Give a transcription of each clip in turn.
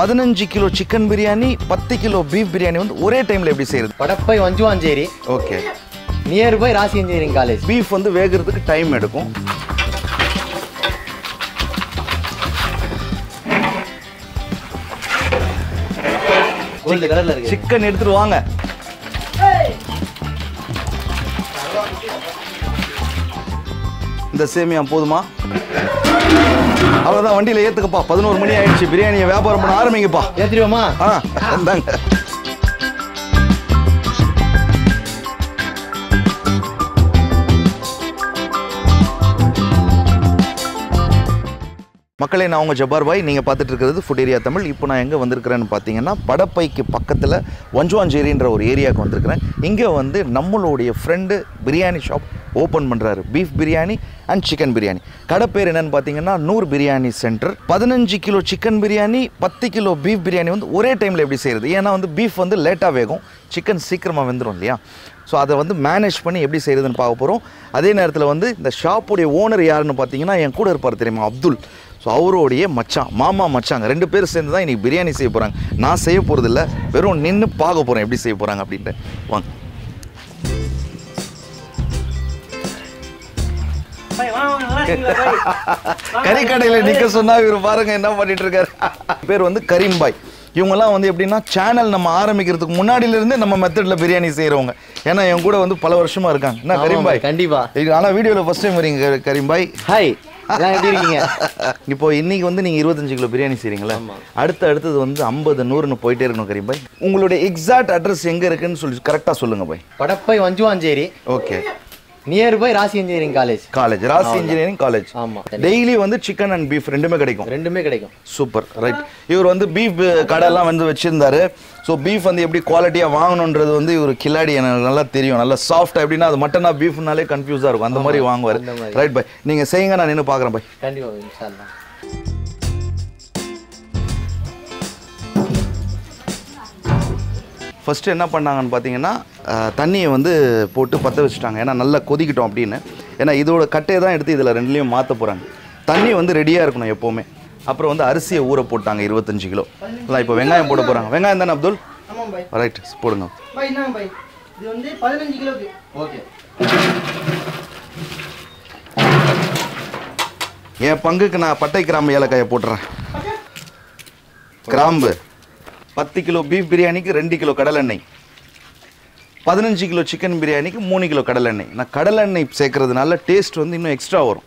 பதினஞ்சு kilo chicken biryani பத்து kilo beef biryani வந்து ஒரே டைமில் எப்படி செய்கிறது Padappai Vanjuvancheri okay near by Rasi engineering college beef வந்து வேகிறதுக்கு டைம் எடுக்கும் கோல்டு கலர்ல இருக்கு சிக்கன் எடுத்துட்டு வாங்க இந்த சேமியா போதுமா அவ்வளோதான் வண்டியில் ஏற்றுக்கப்பா பதினோரு மணி ஆயிடுச்சு பிரியாணியை வியாபாரம் பண்ண ஆரம்பிங்கப்பா ஏத்திடுவோமா ஆ இந்தாங்க மக்களே நான் உங்கள் ஜப்பார் பாய் நீங்கள் பார்த்துட்டு இருக்கிறது ஃபுட் ஏரியா தமிழ் இப்போ நான் எங்கே வந்திருக்கிறேன்னு பார்த்தீங்கன்னா படப்பைக்கு பக்கத்தில் வஞ்சுவாஞ்சேரின்ற ஒரு ஏரியாவுக்கு வந்திருக்கிறேன் இங்கே வந்து நம்மளுடைய ஃப்ரெண்டு பிரியாணி ஷாப் ஓப்பன் பண்ணுறாரு beef biryani and chicken biryani கடை பேர் என்னன்னு பார்த்தீங்கன்னா நூர் பிரியாணி சென்டர் பதினஞ்சு கிலோ சிக்கன் பிரியாணி பத்து கிலோ பீஃப் பிரியாணி வந்து ஒரே டைமில் எப்படி செய்கிறது ஏன்னா வந்து பீஃப் வந்து லேட்டாக வேகும் சிக்கன் சீக்கிரமாக வெந்துடும் இல்லையா ஸோ அதை வந்து மேனேஜ் பண்ணி எப்படி செய்கிறதுன்னு பார்க்க போகிறோம் அதே நேரத்தில் வந்து இந்த ஷாப்புடைய ஓனர் யாருன்னு பார்த்தீங்கன்னா என் கூட இருப்பார் தெரியுமா அப்துல் ஸோ அவருடைய மச்சான் மாமா மச்சாங்க ரெண்டு பேரும் சேர்ந்து தான் இன்றைக்கி பிரியாணி செய்ய போகிறாங்க நான் செய்ய போகிறதில்ல வெறும் நின்று பார்க்க போகிறேன் எப்படி செய்ய போகிறாங்க அப்படின்ட்டு வாங்க கறிக்கடையில் நிற்க சொன்னா இவர் பாருங்க என்ன பண்ணிட்டு இருக்காரு பேர் வந்து கரீம் பாய் இவங்கெல்லாம் வந்து எப்படின்னா சேனல் நம்ம ஆரம்பிக்கிறதுக்கு முன்னாடில இருந்தே நம்ம மெத்தட்ல பிரியாணி செய்றவங்க ஏன்னா என் கூட வந்து பல வருஷமா இருக்காங்க என்ன கரீம் பாய் கண்டிப்பா இது ஆனா வீடியோல ஃபர்ஸ்ட் டைம் வரீங்க கரி- கரீம் பாய் ஹாய் எல்லாம் எப்படி இருக்கீங்க இப்போ இன்னைக்கு வந்து நீங்க இருபத்தஞ்சு கிலோ பிரியாணி செய்றீங்களா ஆமா. அடுத்து அடுத்தது வந்து ஐம்பது நூறுன்னு போயிட்டே இருக்கணும் கரீம் பாய் உங்களுடைய எக்ஸாக்ட் அட்ரஸ் எங்க இருக்குன்னு சொல்லி கரெக்டா சொல்லுங்க பாய் Padappai Vanjuvancheri okay near by Rasi engineering college college Rasi engineering college ஆமா டெய்லி வந்து சிக்கன் அண்ட் பீஃப் ரெண்டுமே கிடைக்கும் ரெண்டுமே கிடைக்கும் சூப்பர் ரைட் இவர் வந்து பீஃப் கடையெல்லாம் வந்து வச்சிருந்தாரு ஸோ பீஃப் வந்து எப்படி குவாலிட்டியாக வாங்கணுன்றது வந்து இவர் கில்லாடி எனக்கு நல்லா தெரியும் நல்லா சாஃப்டாக எப்படின்னா அது மட்டனா பீஃப்னாலே கன்ஃபியூஸாக இருக்கும் அந்த மாதிரி வாங்குவார் அந்த மாதிரி. ரைட் பை நீங்கள் செய்யுங்க நான் நின்று பார்க்குறேன் பை கண்டிப்பா இன்ஷா அல்லாஹ் ஃபஸ்ட்டு என்ன பண்ணாங்கன்னு பார்த்தீங்கன்னா அஹ், தண்ணியை வந்து போட்டு பற்ற வச்சுட்டாங்க ஏன்னா நல்லா கொதிக்கிட்டோம் அப்படின்னு ஏன்னா இதோட கட்டையை தான் எடுத்து இதில் ரெண்டுலேயும் மாற்ற போகிறாங்க தண்ணி வந்து ரெடியாக இருக்கணும் எப்போவுமே அப்புறம் வந்து அரிசியை ஊற போட்டாங்க இருபத்தஞ்சு கிலோ அதான் இப்போ வெங்காயம் போட போகிறாங்க வெங்காயம் தானே அப்துல் ஆமாம் பாய் ரைட் போடுங்க பாய் என்னங்க பாய் இது வந்து பதினஞ்சு கிலோக்கு ஓகே என் பங்குக்கு நான் பட்டை கிராம்பு ஏலக்காயை போட்டுறேன் கிராம்பு பத்து கிலோ பீஃப் பிரியாணிக்கு ரெண்டு கிலோ கடலெண்ணெய் பதினஞ்சு கிலோ சிக்கன் பிரியாணிக்கு மூணு கிலோ கடலெண்ணெய் நான் கடலெண்ணெய் சேர்க்கறதுனால டேஸ்ட் வந்து இன்னும் எக்ஸ்ட்ரா வரும்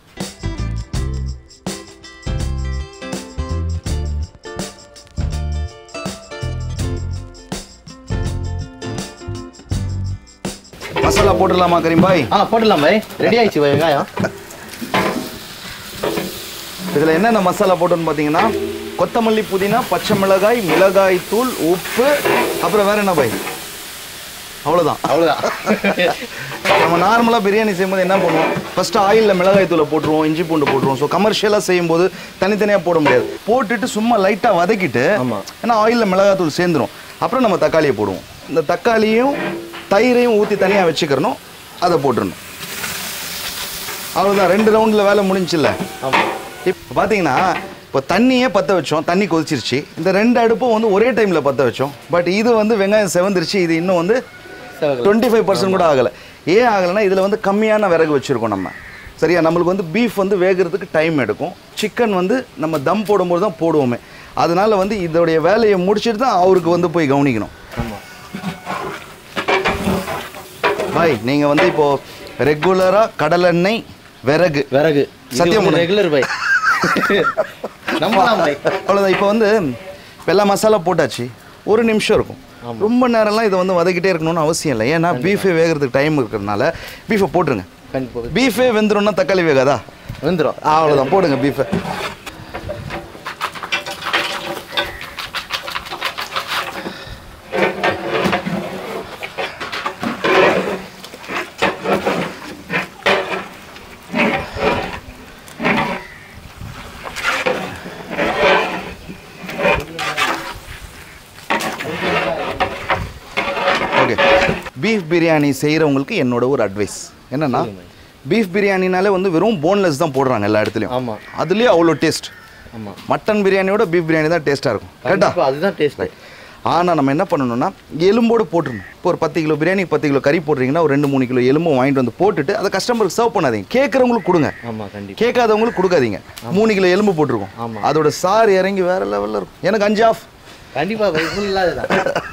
மசாலா போட்டுடலாமா கரீம் பாய் ஆ போட்டுடலாம் பாய் ரெடி ஆயிடுச்சு பாய் வெங்காயம் இதில் என்னென்ன மசாலா போட்டோன்னு பார்த்தீங்கன்னா கொத்தமல்லி புதினா பச்சை மிளகாய் மிளகாய் தூள் உப்பு அப்புறம் வேற என்ன பாய் அவ்வளோதான் அவ்வளோதான் நம்ம நார்மலாக பிரியாணி செய்யும்போது என்ன பண்ணுவோம் ஃபர்ஸ்ட் ஆயிலில் மிளகாய் தூளை போட்டுருவோம் இஞ்சி பூண்டு போட்டுருவோம் ஸோ கமர்ஷியலாக செய்யும்போது தனித்தனியாக போட முடியாது போட்டுட்டு சும்மா லைட்டாக வதக்கிட்டு ஆமா. ஏன்னா ஆயிலில் மிளகாய் தூள் சேர்ந்துரும் அப்புறம் நம்ம தக்காளியை போடுவோம் இந்த தக்காளியும் தயிரையும் ஊற்றி தனியாக வச்சுக்கிறணும் அதை போட்டுருணும் அவ்வளோதான் ரெண்டு ரவுண்டில் வேலை முடிஞ்சுல்ல ஆமாம் இப்போ பார்த்தீங்கன்னா இப்போ தண்ணியே பற்ற வச்சோம் தண்ணி கொதிச்சிருச்சு இந்த ரெண்டு அடுப்பும் வந்து ஒரே டைமில் பற்ற வச்சோம் பட் இது வந்து வெங்காயம் செவந்துருச்சு இது இன்னும் வந்து டுவெண்ட்டி ஃபைவ் பர்சன்ட் கூட ஆகலை ஏன் ஆகலைன்னா இதில் வந்து கம்மியான விறகு வச்சுருக்கோம் நம்ம சரியா நம்மளுக்கு வந்து பீஃப் வந்து வேகிறதுக்கு டைம் எடுக்கும் சிக்கன் வந்து நம்ம தம் போடும்போது தான் போடுவோமே அதனால வந்து இதோடைய வேலையை முடிச்சுட்டு தான் அவருக்கு வந்து போய் கவனிக்கணும் ஆமாம் பாய் நீங்கள் வந்து இப்போது ரெகுலராக கடலெண்ணெய் விறகு விறகு சத்தியம் பண்ணு. ரெகுலர் பாய் நம்பலாம் பாய் அவ்வளோதான் இப்போ வந்து இப்போ எல்லா மசாலா போட்டாச்சு ஒரு நிமிஷம் இருக்கும் ரொம்ப நேரம்லாம் இதை வந்து வதக்கிட்டே இருக்கணும்னு அவசியம் இல்லை ஏன்னா பீஃபே வேகிறதுக்கு டைம் இருக்கிறதுனால பீஃபை போட்டுருங்க கண்டிப்பாக பீஃபே வெந்துரும்னா தக்காளி வேகாதா வந்துடும் அவ்வளோதான் போடுங்க பீஃபை ஓகே பீஃப் பிரியாணி செய்கிறவங்களுக்கு என்னோட ஒரு அட்வைஸ் என்னன்னா பீஃப் பிரியாணினாலே வந்து வெறும் போன்லெஸ் தான் போடுறாங்க எல்லா இடத்துலையும் ஆமா. அதுலேயே அவ்வளோ டேஸ்ட் ஆமா. மட்டன் பிரியாணியோட பீஃப் பிரியாணி தான் டேஸ்ட்டாக இருக்கும் கரெக்டா கண்டிப்பா அதுதான் டேஸ்ட் ஆனால் நம்ம என்ன பண்ணணும்னா எலும்போடு போட்டுருணும் இப்போ ஒரு பத்து கிலோ பிரியாணி பத்து கிலோ கறி போடுறீங்கன்னா ஒரு ரெண்டு மூணு கிலோ எலும்பும் வாங்கிட்டு வந்து போட்டுட்டு அதை கஸ்டமருக்கு சர்வ் பண்ணாதீங்க கேட்குறவங்களுக்கு கொடுங்க ஆமா கண்டிப்பா கேட்காதவங்களுக்கு கொடுக்காதீங்க மூணு கிலோ எலும்பு போட்டிருக்கோம் ஆமா. அதோட சாறு இறங்கி வேற லெவலில் இருக்கும் எனக்கு அஞ்சு ஆஃப் கண்டிப்பா பை ஃபுல் இல்லாததான்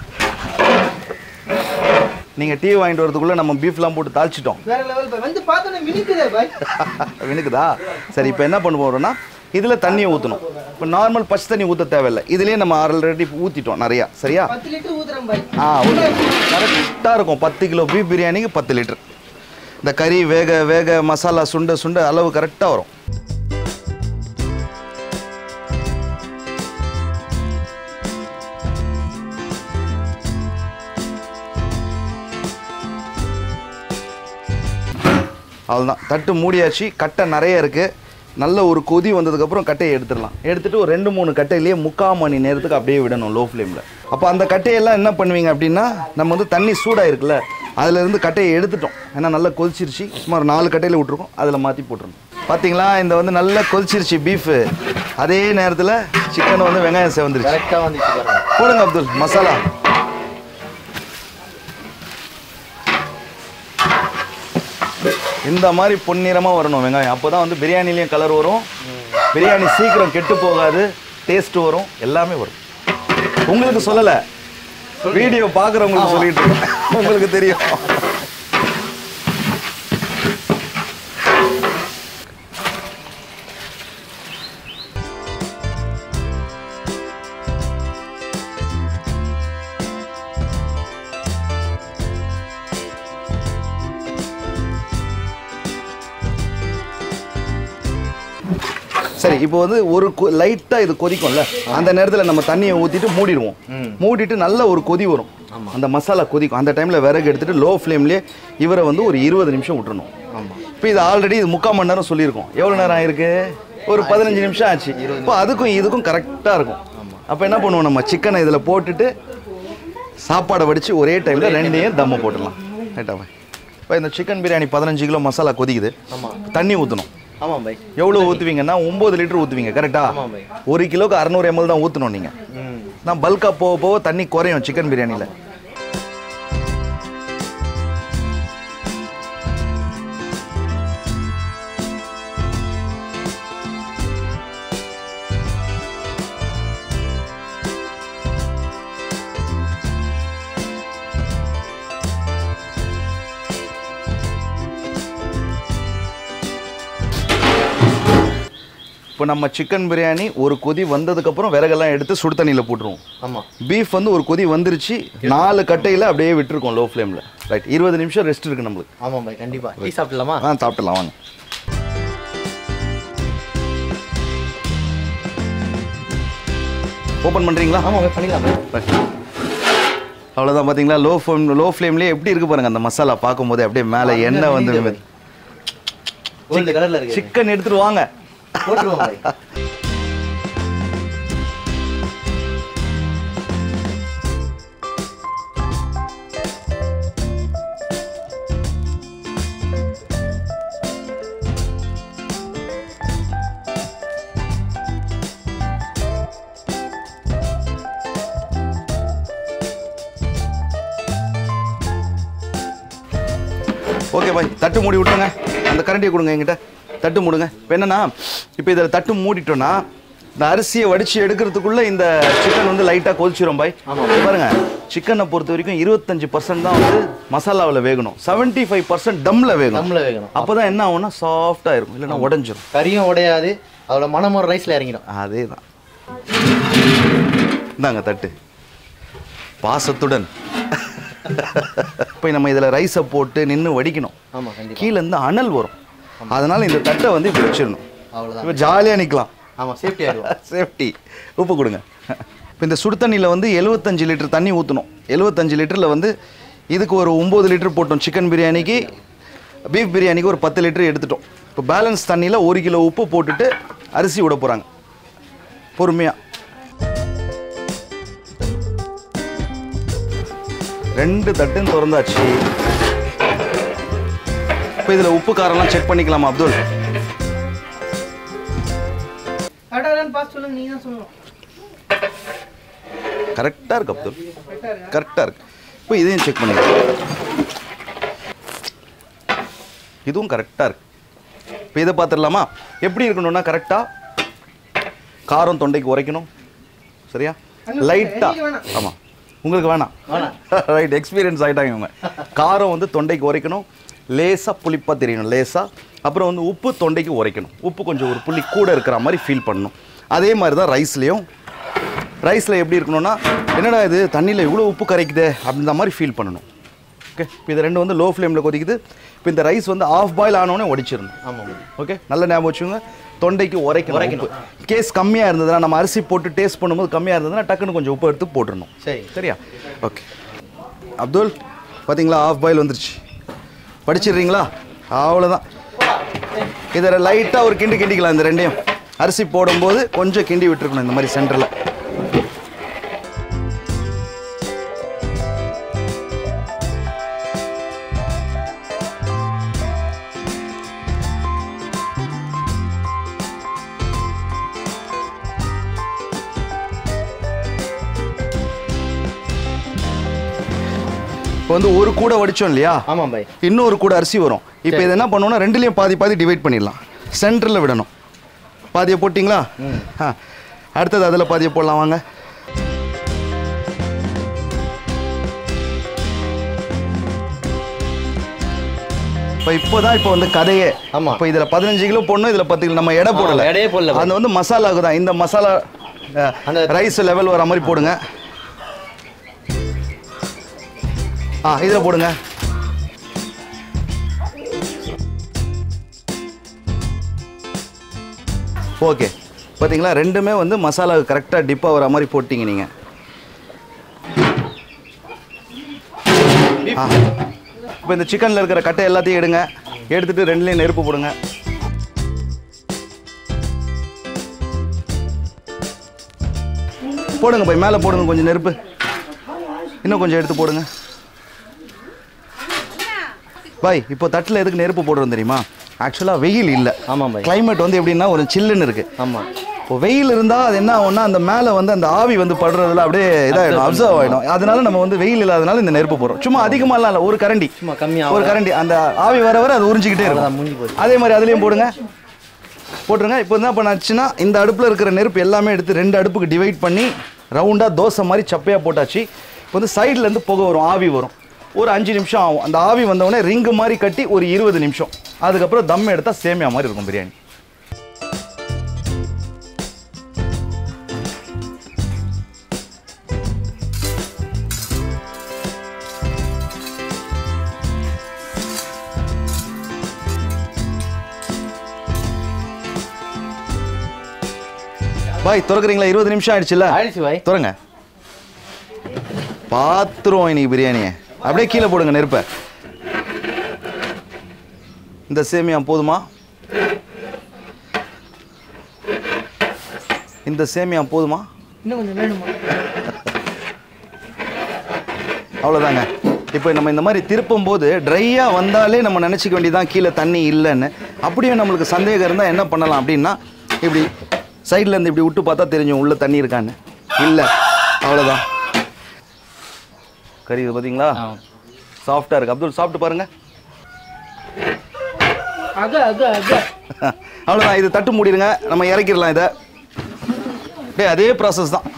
நீங்கள் டீ வாங்கிட்டு வரதுக்குள்ளே நம்ம பீஃப்லாம் போட்டு தாளிச்சிட்டோம் வேற லெவல் பாய் வந்து பார்த்தோன்னே மினிக்குதே பாய் வினுக்குதா சரி இப்போ என்ன பண்ண போகிறோம்னா இதில் தண்ணியை ஊற்றணும் இப்போ நார்மல் பச்சை தண்ணி ஊற்ற தேவையில்லை இதுலேயே நம்ம ஆல்ரெடி ஊற்றிட்டோம் நிறையா சரியா பத்து லிட்டர் ஊத்துறேன் பாய் ஆ கரெக்டாக இருக்கும் பத்து கிலோ பீஃப் பிரியாணிக்கு பத்து லிட்டர் இந்த கறி வேக வேக மசாலா சுண்ட சுண்ட அளவு கரெக்டாக வரும் அவ்வளோதான் தட்டு மூடியாச்சு கட்டை நிறைய இருக்குது நல்ல ஒரு கொதி வந்ததுக்கப்புறம் கட்டையை எடுத்துடலாம் எடுத்துட்டு ஒரு ரெண்டு மூணு கட்டையிலேயே முக்கால் மணி நேரத்துக்கு அப்படியே விடணும் லோ ஃப்ளேமில் அப்போ அந்த கட்டையெல்லாம் என்ன பண்ணுவீங்க அப்படின்னா நம்ம வந்து தண்ணி சூடாக இருக்குல்ல அதுலேருந்து கட்டையை எடுத்துட்டோம் ஏன்னா நல்லா கொதிச்சிருச்சு சுமார் நாலு கட்டையில் விட்ருக்கோம் அதில் மாற்றி போட்டுருணும் பார்த்தீங்களா இந்த வந்து நல்லா கொதிச்சிருச்சு பீஃபு அதே நேரத்தில் சிக்கன் வந்து வெங்காயம் செவந்துருச்சு கரெக்டா வந்துச்சு பாருங்க போடுங்க அப்துல் மசாலா இந்த மாதிரி பொன்னிறமாக வரணும் வெங்காயம் அப்போ தான் வந்து பிரியாணிலையும் கலர் வரும் பிரியாணி சீக்கிரம் கெட்டு போகாது டேஸ்ட் வரும் எல்லாமே வரும் உங்களுக்கு சொல்லலை வீடியோ பார்க்குறவங்களுக்கு சொல்லிட்டு இருக்கேன். உங்களுக்கு தெரியும் சரி இப்போ வந்து ஒரு லைட்டாக இது கொதிக்கும்ல அந்த நேரத்தில் நம்ம தண்ணியை ஊற்றிட்டு மூடிடுவோம் மூடிட்டு நல்ல ஒரு கொதி வரும் அந்த மசாலா கொதிக்கும் அந்த டைமில் விறகு எடுத்துட்டு லோ ஃப்ளேம்லேயே இவரை வந்து ஒரு இருபது நிமிஷம் விட்டுறணும் ஆமா இப்போ இது ஆல்ரெடி இது முக்கால் மணி நேரம் சொல்லியிருக்கோம் எவ்வளோ நேரம் ஆயிருக்கு ஒரு பதினஞ்சு நிமிஷம் ஆச்சு இப்போ அதுக்கும் இதுக்கும் கரெக்டாக இருக்கும் அப்போ என்ன பண்ணுவோம் நம்ம சிக்கனை இதில் போட்டுட்டு சாப்பாடை வடித்து ஒரே டைமில் ரெண்டையும் தம்ம போட்டுடலாம் ரைட்டா இப்போ இந்த சிக்கன் பிரியாணி பதினஞ்சு கிலோ மசாலா கொதிக்குது ஆமா தண்ணி ஊற்றணும் ஆமா பை எவ்வளோ ஊற்றுவீங்கன்னா ஒம்பது லிட்டர் ஊற்றுவீங்க கரெக்டா ஆமா பை ஒரு கிலோக்கு அறநூறு எம்எல் தான் ஊற்றணும் நீங்கள் ம் நான் பல்காக போக போக தண்ணி குறையும் சிக்கன் பிரியாணியில் இப்போ நம்ம சிக்கன் பிரியாணி ஒரு கொதி வந்ததுக்கப்புறம் விறகெல்லாம் எடுத்து சுடு தண்ணியில் போட்டுருவோம் ஆமா பீஃப் வந்து ஒரு கொதி வந்துருச்சு நாலு கட்டையில் அப்படியே விட்டுருக்கோம் லோ ஃப்ளேமில் ரைட் இருபது நிமிஷம் ரெஸ்ட் இருக்கு நம்மளுக்கு ஆமா பை கண்டிப்பா டீ சாப்பிடலாமா ஆ சாப்பிடலாம் வாங்க ஓப்பன் பண்ணுறீங்களா ஆமா பை பண்ணிடலாம் பை அவ்வளோதான் பார்த்தீங்களா லோ ஃப்ளேம் லோ ஃப்ளேம்லேயே எப்படி இருக்கு பாருங்க அந்த மசாலா பார்க்கும்போது அப்படியே மேலே எண்ணெய் வந்து கோல்டு கலர்ல இருக்கு சிக்கன் எடுத்துட்டு வாங்க போட்டுருவோம் பை ஓகே பாய் தட்டு மூடி விட்டுருங்க அந்த கரண்டியை கொடுங்க என்கிட்ட தட்டு மூடுங்க இப்போ என்னன்னா இப்போ இதில் தட்டு மூடிட்டோன்னா இந்த அரிசியை வடித்து எடுக்கிறதுக்குள்ள இந்த சிக்கன் வந்து லைட்டாக கொதிச்சிரும் பாய் இங்க பாருங்க சிக்கனை பொறுத்த வரைக்கும் இருபத்தஞ்சு பர்சன்ட் தான் வந்து மசாலாவில் வேகணும் 75% ஃபைவ் பர்சன்ட் தம்மில் வேகணும் தம்ல வேகணும் அப்போ தான் என்ன ஆகும்னா சாஃப்டாக இருக்கும் இல்லைன்னா உடஞ்சிரும் கறியும் உடையாது அதோட மனம் ஒரு ரைஸ்ல இறங்கிடும் அதே தான் இந்தாங்க தட்டு பாசத்துடன் போய் நம்ம இதில் ரைஸை போட்டு நின்று வடிக்கணும் ஆமா கண்டிப்பா கீழே இருந்து அனல் வரும் அதனால இந்த தட்டை வந்து இப்படி வச்சிடணும் அவ்வளவுதான் இப்போ ஜாலியாக நிற்கலாம் ஆமா சேஃப்டி ஆயிடுவோம் சேஃப்டி உப்பு கொடுங்க இப்போ இந்த சுடு தண்ணியில் வந்து எழுபத்தஞ்சு லிட்டர் தண்ணி ஊற்றணும் எழுபத்தஞ்சு லிட்டரில் வந்து இதுக்கு ஒரு ஒம்பது லிட்டர் போட்டோம் சிக்கன் பிரியாணிக்கு பீஃப் பிரியாணிக்கு ஒரு பத்து லிட்டர் எடுத்துட்டோம் இப்போ பேலன்ஸ் தண்ணியில் ஒரு கிலோ உப்பு போட்டுட்டு அரிசி விட போகிறாங்க பொறுமையாக ரெண்டு தட்டும் திறந்தாச்சு இப்போ இதில் உப்பு காரம்லாம் செக் பண்ணிக்கலாமா அப்துல் அடாடான்னு பார்த்து இருக்கான்னு நீ தான் சொல்லணும் கரெக்டாக இருக்கு அப்துல் கரெக்டாக இருக்கா கரெக்டாக இருக்கு இப்போ இதையும் செக் பண்ணிக்கலாம் இதுவும் கரெக்டாக இருக்கு இப்போ இதை பார்த்துடலாமா எப்படி இருக்கணும்னா கரெக்டாக காரம் தொண்டைக்கு உரைக்கணும் சரியா அங்க லைட்டாக எனக்கு வேணாம். ஆமாம் உங்களுக்கு வேணாம் வேணாம். ரைட் எக்ஸ்பீரியன்ஸ் ஆகிட்டாங்க இவங்க காரம் வந்து தொண்டைக்கு உரைக்கணும் லேசாக புளிப்பாக தெரியணும் லேசாக அப்புறம் வந்து உப்பு தொண்டைக்கு உரைக்கணும் உப்பு கொஞ்சம் ஒரு புள்ளி கூட இருக்கிற மாதிரி ஃபீல் பண்ணணும் அதே மாதிரி தான் ரைஸ்லேயும் ரைஸில் எப்படி இருக்கணும்னா என்னடா இது தண்ணியில் இவ்வளோ உப்பு கரைக்குதே அப்படின்ற மாதிரி ஃபீல் பண்ணணும் ஓகே இப்போ இது ரெண்டு வந்து லோ ஃப்ளேமில் கொதிக்குது இப்போ இந்த ரைஸ் வந்து ஆஃப் பாயில் ஆனோடனே உடைச்சிடணும் ஆமாம் ஓகே நல்ல ஞாபகம் வச்சுக்கோங்க தொண்டைக்கு உரைக்கணும் உரைக்கணும். உப்பு கேஸ் கம்மியாக இருந்ததுன்னா நம்ம அரிசி போட்டு டேஸ்ட் பண்ணும்போது கம்மியாக இருந்ததுன்னா டக்குன்னு கொஞ்சம் உப்பு எடுத்து போட்டுடணும் சரி சரியா ஓகே அப்துல் பார்த்தீங்களா ஆஃப் பாயில் வந்துருச்சு படிச்சிடுறீங்களா அவ்வளோதான் இதை லைட்டாக ஒரு கிண்டி கிண்டிக்கலாம் இந்த ரெண்டையும் அரிசி போடும்போது கொஞ்சம் கிண்டி விட்டுருக்கணும் இந்த மாதிரி சென்டரில் இப்போ வந்து ஒரு கூடை வடிச்சோம் இல்லையா ஆமாம் பாய் இன்னொரு கூட அரிசி வரும் இப்போ இது என்ன பண்ணுவோம்னா ரெண்டுலேயும் பாதி பாதி டிவைட் பண்ணிடலாம் சென்டரில் விடணும் பாதியை போட்டிங்களா ஆ அடுத்தது அதில் பாதியை போடலாம் வாங்க இப்போ இப்போ தான் இப்போ வந்து கதையே ஆமா. இப்போ இதில் பதினஞ்சு கிலோ போடணும் இதில் பத்து கிலோ நம்ம எடை போடல எடையே போடல. அந்த வந்து மசாலாவுக்கு தான் இந்த மசாலா அந்த ரைஸ் லெவல் வர மாதிரி போடுங்க ஆ இதில் போடுங்க ஓகே பார்த்தீங்களா ரெண்டுமே வந்து மசாலா கரெக்டாக டிப் ஆகிற மாதிரி போட்டிங்க நீங்கள் ஆ இப்போ இந்த சிக்கனில் இருக்கிற கட்டை எல்லாத்தையும் எடுங்க எடுத்துட்டு ரெண்டுலேயும் நெருப்பு போடுங்க போடுங்க போய் மேலே போடுங்க கொஞ்சம் நெருப்பு இன்னும் கொஞ்சம் எடுத்து போடுங்க பாய் இப்போ தட்டில் எதுக்கு நெருப்பு போடுறோம் தெரியுமா ஆக்சுவலாக வெயில் இல்லை ஆமாம் பாய் கிளைமேட் வந்து எப்படின்னா ஒரு சில்லுன்னு இருக்கு ஆமாம் இப்போ வெயில் இருந்தால் அது என்ன ஆகும்னா அந்த மேலே வந்து அந்த ஆவி வந்து படுறதுல அப்படியே இதாகிடும் அப்சர்வ் ஆகிடும் அதனால நம்ம வந்து வெயில் இல்லாதனால இந்த நெருப்பு போடுறோம் சும்மா அதிகமாலாம் இல்லை ஒரு கரண்டி சும்மா கம்மியாக ஒரு கரண்டி அந்த ஆவி வர வர அது உறிஞ்சிக்கிட்டே அவ்வளோதான் முடிஞ்சு இருக்கும் போச்சு அதே மாதிரி அதுலேயும் போடுங்க போட்டுருங்க இப்போ என்ன பண்ணாச்சுன்னா இந்த அடுப்பில் இருக்கிற நெருப்பு எல்லாமே எடுத்து ரெண்டு அடுப்புக்கு டிவைட் பண்ணி ரவுண்டாக தோசை மாதிரி சப்பையாக போட்டாச்சு இப்போ வந்து சைட்லேருந்து புகை வரும் ஆவி வரும் ஒரு அஞ்சு நிமிஷம் ஆகும் அந்த ஆவி வந்தவுடனே ரிங்கு மாதிரி கட்டி ஒரு இருபது நிமிஷம் அதுக்கப்புறம் தம் எடுத்தால் சேமியா மாதிரி இருக்கும் பிரியாணி பாய் திறக்கிறீங்களா இருபது நிமிஷம் ஆயிடுச்சுல்ல ஆயிடுச்சு பாய் திறங்க பாத்துருவோம் இன்னைக்கு பிரியாணியை அப்படியே கீழே போடுங்க நெருப்பை இந்த சேமியா போதுமா இந்த சேமியா போதுமா இன்னும் கொஞ்சம் வேணுமா அவ்வளோதாங்க இப்போ நம்ம இந்த மாதிரி திருப்பும் போது ட்ரையாக வந்தாலே நம்ம நினச்சிக்க வேண்டியதான் கீழே தண்ணி இல்லைன்னு அப்படியே நம்மளுக்கு சந்தேகம் இருந்தால் என்ன பண்ணலாம் அப்படின்னா இப்படி சைடில் இருந்து இப்படி விட்டு பார்த்தா தெரியும் உள்ள தண்ணி இருக்கான்னு இல்லை அவ்வளோதான் கறி இது பார்த்தீங்களா சாஃப்டாக இருக்குது அப்துல் சாப்பிட்டு பாருங்க அக அக அக அவ்வளோதான் இது தட்டு மூடிடுங்க நம்ம இறக்கிடலாம் இதை டேய் அதே ப்ராசஸ் தான்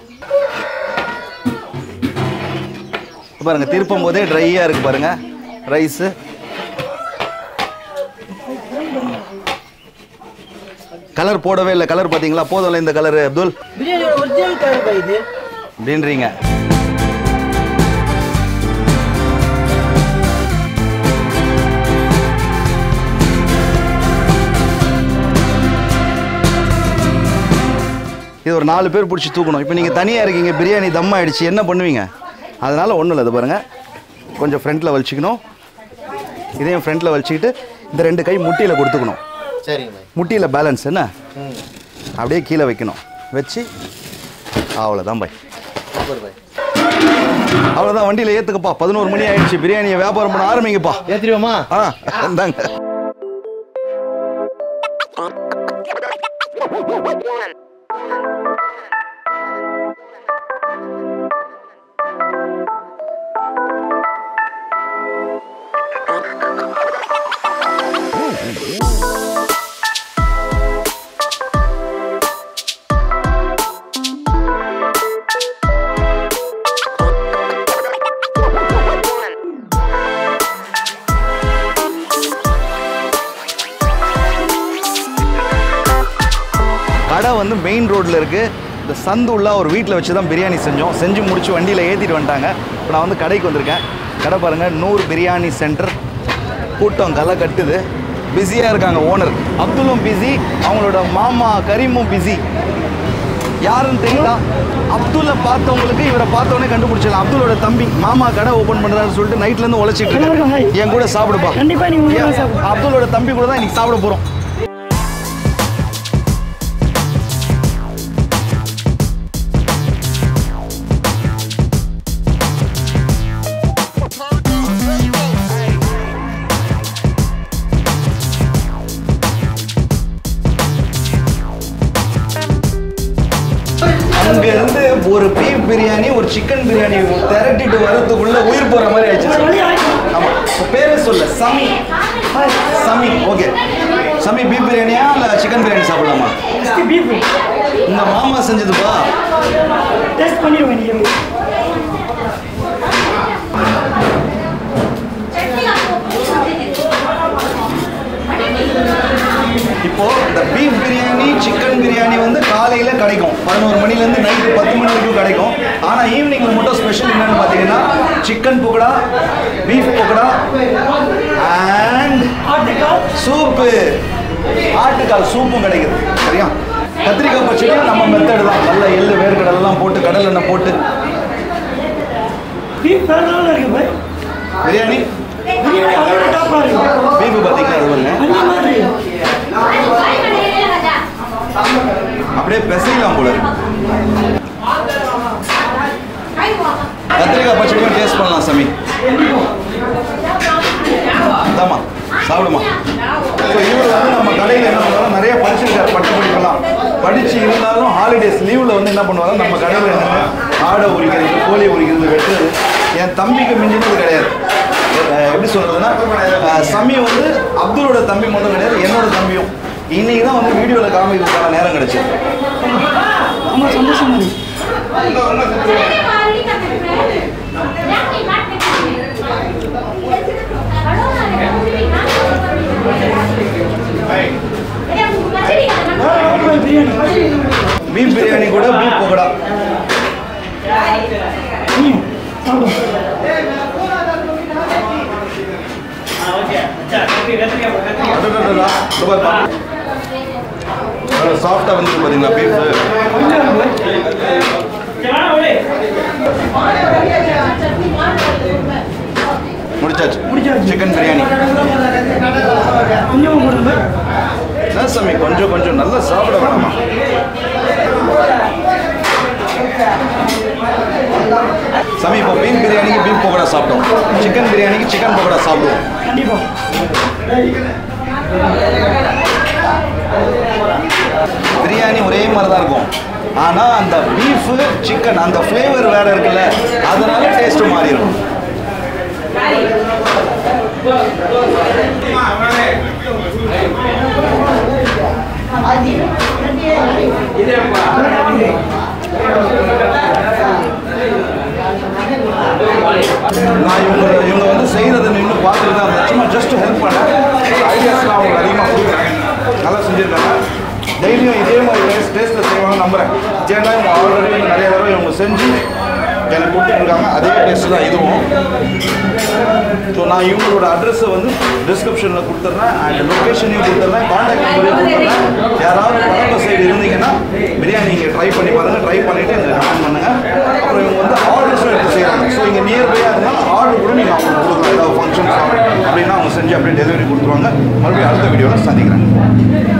இப்ப பாருங்க திருப்பும் போதே ட்ரையாக இருக்கு பாருங்க ரைஸு கலர் போடவே இல்லை கலர் பார்த்தீங்களா போதும்ல இந்த கலர் அப்துல் பிரியாணியோட ஒரிஜினல் கலர் பா இது அப்படின்றீங்க இது ஒரு நாலு பேர் பிடிச்சி தூக்கணும் இப்போ நீங்கள் தனியாக இருக்கீங்க பிரியாணி தம் ஆயிடுச்சு என்ன பண்ணுவீங்க அதனால் ஒன்றும் இல்லை இது பாருங்கள் கொஞ்சம் ஃப்ரண்ட்டில் வலிச்சிக்கணும் இதையும் ஃப்ரண்ட்டில் வலிச்சிக்கிட்டு இந்த ரெண்டு கை முட்டியில் கொடுத்துக்கணும் சரிங்க பாய் முட்டியில் பேலன்ஸ் என்ன ம் அப்படியே கீழே வைக்கணும் வச்சு அவ்வளோதான் பாய் சூப்பர் பாய் அவ்வளோதான் வண்டியில் ஏற்றுக்கப்பா பதினோரு மணி ஆயிடுச்சு பிரியாணியை வியாபாரம் பண்ண ஆரம்பிங்கப்பா ஏற்றிடுவோமா ஆ இந்தாங்க one. மெயின் ரோட்டில் இருக்குது இந்த சந்து உள்ள ஒரு வீட்டில் வச்சு தான் பிரியாணி செஞ்சோம் செஞ்சு முடிச்சு வண்டியில் ஏற்றிட்டு வந்துட்டாங்க இப்போ நான் வந்து கடைக்கு வந்திருக்கேன் கடை பாருங்கள் நூறு பிரியாணி சென்டர் கூட்டம் களை கட்டுது பிஸியாக இருக்காங்க ஓனர் அப்துல்லும் பிஸி அவங்களோட மாமா கரீமும் பிஸி யாருன்னு தெரியல அப்துல்லை பார்த்தவங்களுக்கு இவரை பார்த்தவொடனே கண்டுபிடிச்சிடலாம் அப்துல்லோட தம்பி மாமா கடை ஓப்பன் பண்ணுறாருன்னு சொல்லிட்டு நைட்லேருந்து உழைச்சிட்டு இருக்காரு என் கூட சாப்பிடுப்பா கண்டிப்பா நீங்க உங்க கூட ஏன்? சாப்பிடு. அப்துல்லோட தம்பி கூட தான் இன்னைக்கு சாப்பிட போகிறோம் அங்க இருந்து ஒரு பீஃப் பிரியாணி ஒரு சிக்கன் பிரியாணி திரட்டிட்டு வரதுக்குள்ள உயிர் போற மாதிரி ஆயிடுச்சு ஆமா உன் பேரே சொல்ல சமி சமி ஓகே சமி பீஃப் பிரியாணியா இல்ல சிக்கன் பிரியாணி சாப்பிடலாமா பீஃப் உங்க மாமா செஞ்சதுப்பா டெஸ்ட் பண்ணிடுவேன் நீங்க இப்போ இந்த பீஃப் பிரியாணி சிக்கன் பிரியாணி வந்து காலையில கிடைக்கும் பதினோரு மணிலேருந்து நைட்டு பத்து மணி வரைக்கும் கிடைக்கும் ஆனால் ஈவினிங்ல மட்டும் ஸ்பெஷல் என்னன்னு பார்த்தீங்கன்னா chicken pakoda beef pakoda and ஆட்டுக்கால் சூப்பு ஆட்டுக்கால் சூப்பும் கிடைக்குது சரியா கத்திரிக்காய் பச்சடியும் நம்ம மெத்தடு தான் நல்ல எள்ளு வேர்க்கடலாம் போட்டு கடல் எண்ணெய் போட்டு பீஃப் வேற லெவலில் இருக்கு பாய் பிரியாணி பிரியாணி அதோட டாப்பாக இருக்கு பீஃப் பார்த்தீங்கன்னா அது பாருங்க அந்த மாதிரி அப்படியே பிசையலாம் போல இருக்கு கத்திரிக்காய் பச்சடியும் டேஸ்ட் பண்ணலாம் சாமி இதாம்மா சாப்பிடுமா ஸோ இவர் வந்து நம்ம கடையில் என்ன பண்ணுவாங்க நிறைய படிச்சிருக்காரு பட்ட படிப்பெல்லாம் படித்து இருந்தாலும் ஹாலிடேஸ் லீவில் வந்து என்ன பண்ணுவாங்க நம்ம கடையில் என்னென்ன ஆடை உரிக்கிறது கோழி உரிக்கிறது வெட்டுறது என் தம்பிக்கு மிஞ்சினது கிடையாது அஹ் எப்படி சொல்கிறதுனா சமி வந்து அப்துல்லோட தம்பி மட்டும் கிடையாது என்னோட தம்பியும் இன்னைக்கு தான் வந்து வீடியோவில் காமிக்கிறதுக்கான நேரம் கிடைச்சது ரொம்ப சந்தோஷமா இருக்கு வேற level பாய் பிரியாணி பீஃப் பிரியாணி கூட பீஃப் பக்கோடா ம் சாப்பிடு சாஃப்டாக வந்து பார்த்தீங்களா பீஃப் கொஞ்சம் இருக்கு பாய் முடிச்சாச்சு முடிச்சாச்சு. சிக்கன் பிரியாணி கொஞ்சமாக போடுங்க பாய் என்ன சாமி கொஞ்சம் கொஞ்சம் நல்லா சாப்பிட வேணாமா சாமி இப்போ பீஃப் பிரியாணிக்கு பீஃப் பக்கோடா சாப்பிட்டோம் சிக்கன் பிரியாணிக்கு சிக்கன் பக்கோடா சாப்பிடுவோம் கண்டிப்பா பிரியாணி ஒரே மாதிரி தான் இருக்கும் ஆனால் அந்த பீஃபு சிக்கன் அந்த ஃப்ளேவர் வேற இருக்குல்ல அதனால டேஸ்ட்டு மாறி இருக்கும் நான் இவங்க இவங்க வந்து செய்கிறத நின்று பார்த்துட்டு தான் இருந்தேன் சும்மா ஜஸ்ட் ஹெல்ப் பண்ணேன் ஐடியாஸ்லாம் அவங்களுக்கு அதிகமாக கொடுக்குறேன் நல்லா செஞ்சுருக்காங்க டெய்லியும் இதே மாதிரி டேஸ்ட் டேஸ்ட்டில் செய்வாங்க நம்புகிறேன் ஏன்னா இவங்க ஆல்ரெடி வந்து நிறைய தடவை இவங்க செஞ்சு எனக்கு கொடுத்துருக்காங்க அதே டேஸ்ட் தான் இதுவும் ஸோ நான் இவங்களோட அட்ரஸை வந்து டிஸ்கிரிப்ஷனில் கொடுத்துட்றேன் அண்ட் லொக்கேஷனையும் கொடுத்துட்றேன் காண்டாக்ட் நம்பரையும் கொடுத்துட்றேன் யாராவது பழக்க சைடு இருந்தீங்கன்னா பிரியாணி இங்கே ட்ரை பண்ணி பாருங்கள் ட்ரை பண்ணிவிட்டு எனக்கு கமெண்ட் பண்ணுங்கள் அப்புறம் இவங்க வந்து ஆர்டர்ஸும் எடுத்து செய்கிறாங்க ஸோ இங்கே நியர்பையாக இருந்தால் ஆர்டர் கூட நீங்கள் அவங்களுக்கு கொடுக்கலாம் ஏதாவது ஃபங்க்ஷன்ஸ் அப்படின்னா அவங்க செஞ்சு அப்படியே டெலிவரி கொடுத்துருவாங்க மறுபடியும் அடுத்த வீடியோவில் சந்திக்கிறேன்